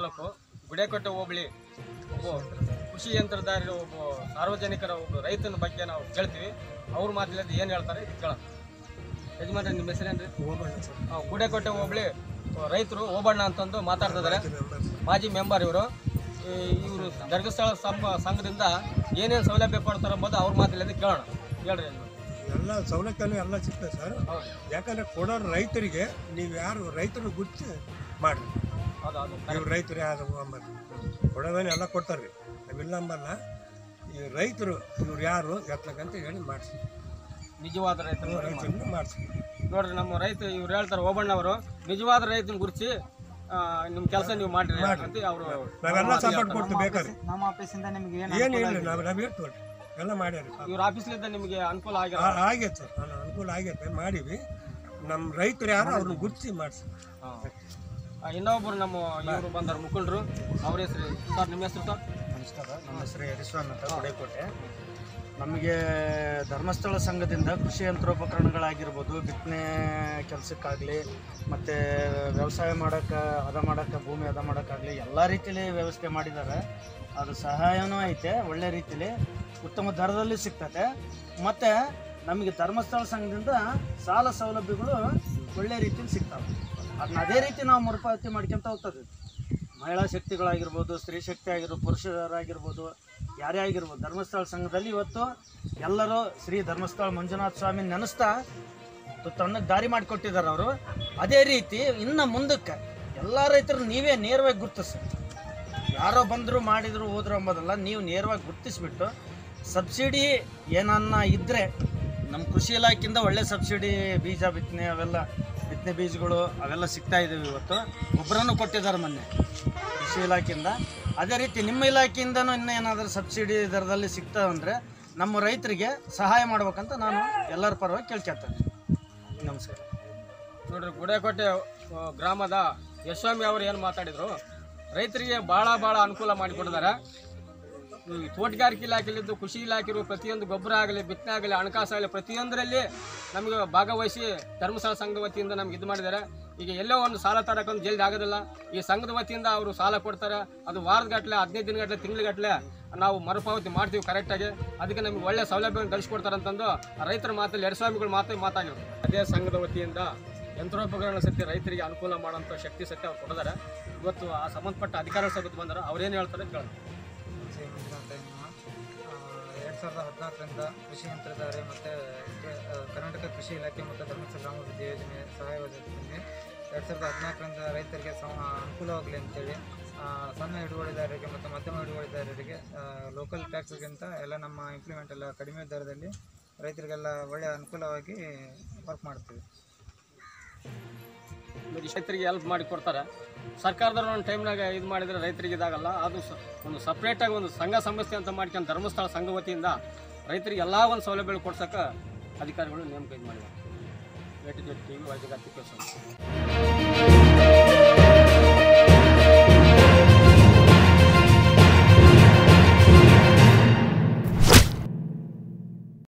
ತಾಲೂಕು ಗುಡೇಕೋಟೆ ಹೋಬಳಿ ಒಬ್ಬ ಕೃಷಿ ಯಂತ್ರಧಾರಿ ಒಬ್ಬ ಸಾರ್ವಜನಿಕರ ಒಬ್ಬ ರೈತನ ಬಗ್ಗೆ ನಾವು ಕೇಳ್ತೀವಿ ಅವ್ರ ಮಾತಿನಲ್ಲಿ ಏನು ಹೇಳ್ತಾರೆ ಇದು ಕೇಳೋಣ ಯಜಮಾನ್ರೆ ನಿಮ್ಮ ಹೆಸರೇನ್ರಿ ನಾವು ಗುಡೇಕೋಟೆ ಹೋಬಳಿ ರೈತರು ಓಬಣ್ಣ ಅಂತಂದು ಮಾತಾಡ್ತಿದ್ದಾರೆ ಮಾಜಿ ಮೆಂಬರ್ ಇವರು ಇವರು ಧರ್ಮಸ್ಥಳ ಸಂಘ ಸಂಘದಿಂದ ಏನೇನು ಸೌಲಭ್ಯ ಕೊಡ್ತಾರೆ ಎಂಬುದು ಅವ್ರ ಮಾತಿನಲ್ಲಿ ಕೇಳೋಣ ಹೇಳ್ರಿ ಯಜಮಾನ್ರೆ. ಎಲ್ಲ ಸವಲತ್ತನ್ನು ಎಲ್ಲ ಸಿಗ್ತದೆ ಸರ್ ಹೌದು ಯಾಕಂದ್ರೆ ಕೊಡೋರು ರೈತರಿಗೆ ನೀವು ಯಾರು ರೈತರು ಗುರ್ತಿ ಮಾಡ್ರಿ ಹೌದು ಹೌದು ನೀವು ರೈತರು ಯಾರು ಅಂಬಲ್ಲ ಕೊಡೋವೇನು ಎಲ್ಲ ಕೊಡ್ತಾರೆ ರೀ ನಾವಿಲ್ಲ ಅಂಬಲ್ಲ ಈ ರೈತರು ಇವ್ರು ಯಾರು ಎತ್ತಲಕ್ಕಂತ ಹೇಳಿ ಮಾಡಿಸಿ ನಿಜವಾದ ರೈತರು ರೈತರನ್ನ ಮಾಡಿಸಿ ನೋಡ್ರಿ ನಮ್ಮ ರೈತ ಇವ್ರು ಹೇಳ್ತಾರೆ ಓಬಣ್ಣವರು ನಿಜವಾದ ರೈತನ ಗುರುತಿಸಿ ನಿಮ್ಮ ಕೆಲಸ ನೀವು ಮಾಡ್ರಿ ಅಂತ ಅವರು ನಾವೆಲ್ಲ ಸಪೋರ್ಟ್ ಕೊಡ್ತೀವಿ ಬೇಕಾದ್ರೆ ನಮ್ಮ ಆಫೀಸಿಂದ ನಿಮ್ಗೆ ಏನು ಏನು ಇಲ್ಲ ನಾವು ನಾವು ಹೇಳ್ತೀವಿ ಎಲ್ಲ ಮಾಡ್ಯಾರ ಇವ್ರ ಆಫೀಸ್ಲಿಂದ ನಿಮಗೆ ಅನುಕೂಲ ಆಗಿರೋ ಆಗೈತೆ ಸರ್ ನಾನು ಅನುಕೂಲ ಆಗೈತೆ ಮಾಡೀವಿ ನಮ್ಮ ರೈತರು ಯಾರು ಅವ್ರನ್ನ ಗುರ್ತಿಸಿ ಮಾಡಿಸಿ ಇನ್ನೊಬ್ರು ನಮ್ಮ ಇವರು ಬಂದಾರ ಮುಖಂಡರು ಅವ್ರ ಹೆಸರು ಸರ್ ನಿಮ್ಮ ಹೆಸರು ಸರ್ ನಮಸ್ಕಾರ ನಮ್ಮ ಹೆಸರು ಯರಿಸ್ವಾಮಿ ಅಂತ ಗುಡೇಕೋಟೆ ನಮಗೆ ಧರ್ಮಸ್ಥಳ ಸಂಘದಿಂದ ಕೃಷಿ ಯಂತ್ರೋಪಕರಣಗಳಾಗಿರ್ಬೋದು ಬಿತ್ತನೆ ಕೆಲಸಕ್ಕಾಗಲಿ ಮತ್ತು ವ್ಯವಸಾಯ ಮಾಡೋಕ್ಕೆ ಹದ ಮಾಡೋಕ್ಕೆ ಭೂಮಿ ಹದ ಮಾಡೋಕ್ಕಾಗಲಿ ಎಲ್ಲ ರೀತಿಯಲ್ಲಿ ವ್ಯವಸ್ಥೆ ಮಾಡಿದ್ದಾರೆ ಅದು ಸಹಾಯನೂ ಐತೆ ಒಳ್ಳೆ ರೀತಿಲಿ ಉತ್ತಮ ದರದಲ್ಲಿ ಸಿಗ್ತದೆ ಮತ್ತು ನಮಗೆ ಧರ್ಮಸ್ಥಳ ಸಂಘದಿಂದ ಸಾಲ ಸೌಲಭ್ಯಗಳು ಒಳ್ಳೆ ರೀತಿಲಿ ಸಿಗ್ತವೆ ಅದನ್ನ ಅದೇ ರೀತಿ ನಾವು ಮರುಪಾವತಿ ಮಾಡ್ಕೊಂತ ಹೋಗ್ತದೆ ಮಹಿಳಾ ಶಕ್ತಿಗಳಾಗಿರ್ಬೋದು ಸ್ತ್ರೀ ಶಕ್ತಿ ಆಗಿರ್ಬೋದು ಪುರುಷರಾಗಿರ್ಬೋದು ಯಾರೇ ಆಗಿರ್ಬೋದು ಧರ್ಮಸ್ಥಳ ಸಂಘದಲ್ಲಿ ಇವತ್ತು ಎಲ್ಲರೂ ಶ್ರೀ ಧರ್ಮಸ್ಥಳ ಮಂಜುನಾಥ ಸ್ವಾಮಿ ನೆನೆಸ್ತಾ ತಣ್ಣಗೆ ದಾರಿ ಮಾಡಿಕೊಟ್ಟಿದ್ದಾರೆ ಅವರು ಅದೇ ರೀತಿ ಇನ್ನು ಮುಂದಕ್ಕೆ ಎಲ್ಲ ರೈತರು ನೀವೇ ನೇರವಾಗಿ ಗುರ್ತಿಸಿ ಯಾರೋ ಬಂದರು ಮಾಡಿದ್ರು ಹೋದ್ರು ಅಂಬೋದಲ್ಲ ನೀವು ನೇರವಾಗಿ ಗುರ್ತಿಸ್ಬಿಟ್ಟು ಸಬ್ಸಿಡಿ ಏನನ್ನ ಇದ್ದರೆ ನಮ್ಮ ಕೃಷಿ ಇಲಾಖೆಯಿಂದ ಒಳ್ಳೆ ಸಬ್ಸಿಡಿ ಬೀಜ ಬಿತ್ತನೆ ಅವೆಲ್ಲ ಬಿತ್ತನೆ ಬೀಜಗಳು ಅವೆಲ್ಲ ಸಿಗ್ತಾ ಇದ್ದಾವೆ ಇವತ್ತು ಗೊಬ್ಬರನೂ ಕೊಟ್ಟಿದ್ದಾರೆ ಮೊನ್ನೆ ಕೃಷಿ ಇಲಾಖೆಯಿಂದ ಅದೇ ರೀತಿ ನಿಮ್ಮ ಇಲಾಖೆಯಿಂದನೂ ಇನ್ನೂ ಏನಾದರೂ ಸಬ್ಸಿಡಿ ದರದಲ್ಲಿ ಸಿಗ್ತಾವಂದರೆ ನಮ್ಮ ರೈತರಿಗೆ ಸಹಾಯ ಮಾಡ್ಬೇಕಂತ ನಾನು ಎಲ್ಲರ ಪರವಾಗಿ ಕೇಳ್ಕೊತೇನೆ ನಮಸ್ಕಾರ ನೋಡ್ರಿ ಗುಡೇಕೋಟೆ ಆ, ಗ್ರಾಮದ ಯಶಸ್ವಾಮಿ ಅವರು ಏನು ಮಾತಾಡಿದ್ರು ರೈತರಿಗೆ ಭಾಳ ಭಾಳ ಅನುಕೂಲ ಮಾಡಿಕೊಟ್ಟಿದ್ದಾರೆ ಈ ತೋಟಗಾರಿಕೆ ಇಲಾಖೆಯಲ್ಲಿದ್ದು ಕೃಷಿ ಇಲಾಖೆರು ಪ್ರತಿಯೊಂದು ಗೊಬ್ಬರ ಆಗಲಿ ಬಿತ್ತನೆ ಆಗಲಿ ಹಣಕಾಸು ಆಗಲಿ ಪ್ರತಿಯೊಂದರಲ್ಲಿ ನಮಗೆ ಭಾಗವಹಿಸಿ ಧರ್ಮಸ್ಥಳ ಸಂಘದ ವತಿಯಿಂದ ನಮ್ಗೆ ಇದು ಮಾಡಿದ್ದಾರೆ ಈಗ ಎಲ್ಲೋ ಒಂದು ಸಾಲ ತರಕೊಂದು ಜಲ್ದಿ ಆಗೋದಿಲ್ಲ ಈ ಸಂಘದ ವತಿಯಿಂದ ಅವರು ಸಾಲ ಕೊಡ್ತಾರೆ ಅದು ವಾರದಗಟ್ಟಲೆ ಹದಿನೈದು ದಿನಗಟ್ಟಲೆ ತಿಂಗಳಿಗಟ್ಟಲೆ ನಾವು ಮರುಪಾವತಿ ಮಾಡ್ತೀವಿ ಕರೆಕ್ಟಾಗಿ ಅದಕ್ಕೆ ನಮಗೆ ಒಳ್ಳೆ ಸೌಲಭ್ಯವನ್ನು ಗಳಿಸ್ಕೊಡ್ತಾರೆ ಅಂತಂದು ಆ ರೈತರ ಮಾತಲ್ಲಿ ಎರಡು ಸ್ವಾಮಿಗಳು ಮಾತು ಮಾತಾಗಿರೋದು ಅದೇ ಸಂಘದ ವತಿಯಿಂದ ಯಂತ್ರೋಪಕರಣ ಸತ್ಯ ರೈತರಿಗೆ ಅನುಕೂಲ ಮಾಡೋಂಥ ಶಕ್ತಿ ಸತ್ಯ ಅವ್ರು ಕೊಟ್ಟಿದ್ದಾರೆ ಇವತ್ತು ಆ ಸಂಬಂಧಪಟ್ಟ ಅಧಿಕಾರಿಗಳ ಸಭೆಗೆ ಬಂದರೆ ಅವ್ರೇನು ಹೇಳ್ತಾರೆ ಕೇಳೋಣ ಶ್ರೀ ಮಂಜುನಾಥ ಎನ್ನುವ ಎರಡು ಸಾವಿರದ ಹದಿನಾಲ್ಕರಿಂದ ಕೃಷಿ ಯಂತ್ರಧಾರೆ ಮತ್ತು ಕರ್ನಾಟಕ ಕೃಷಿ ಇಲಾಖೆ ಮತ್ತು ಧರ್ಮಸ್ಥಳ ಗ್ರಾಮಾಭಿವೃದ್ಧಿ ಯೋಜನೆ ಸಹಾಯವಾದಕ್ಕೆ ಎರಡು ಸಾವಿರದ ಹದಿನಾಲ್ಕರಿಂದ ರೈತರಿಗೆ ಸಮ ಅನುಕೂಲವಾಗಲಿ ಅಂತೇಳಿ ಆ, ಸಣ್ಣ ಹಿಡುವಳಿದಾರರಿಗೆ ಮತ್ತು ಮಧ್ಯಮ ಹಿಡುವಳಿದಾರರಿಗೆ ಲೋಕಲ್ ಟ್ಯಾಕ್ಸ್ಗಿಂತ ಎಲ್ಲ ನಮ್ಮ ಇಂಪ್ಲಿಮೆಂಟ್ ಎಲ್ಲ ಕಡಿಮೆ ದರದಲ್ಲಿ ರೈತರಿಗೆಲ್ಲ ಒಳ್ಳೆಯ ಅನುಕೂಲವಾಗಿ ವರ್ಕ್ ಮಾಡ್ತೀವಿ ರೈತರಿಗೆ ಹೆಲ್ಪ್ ಮಾಡಿ ಕೊಡ್ತಾರೆ ಸರ್ಕಾರದವ್ರು ಒಂದು ಟೈಮ್ನಾಗ ಇದು ಮಾಡಿದರೆ ರೈತರಿಗೆ ಇದಾಗಲ್ಲ ಅದು ಸ- ಒಂದು ಸಪ್ರೇಟಾಗಿ ಒಂದು ಸಂಘ ಸಂಸ್ಥೆ ಅಂತ ಮಾಡ್ಕೊಂಡು ಧರ್ಮಸ್ಥಳ ಸಂಘ ವತಿಯಿಂದ ರೈತರಿಗೆ ಎಲ್ಲ ಒಂದು ಸೌಲಭ್ಯಗಳು ಕೊಡ್ಸೋಕೆ ಅಧಿಕಾರಿಗಳು ನೇಮಕ ಇದು ಮಾಡಿದ್ದಾರೆ A T Z T V ವೈದ್ಯಗಾತಿ ಕೆಲಸ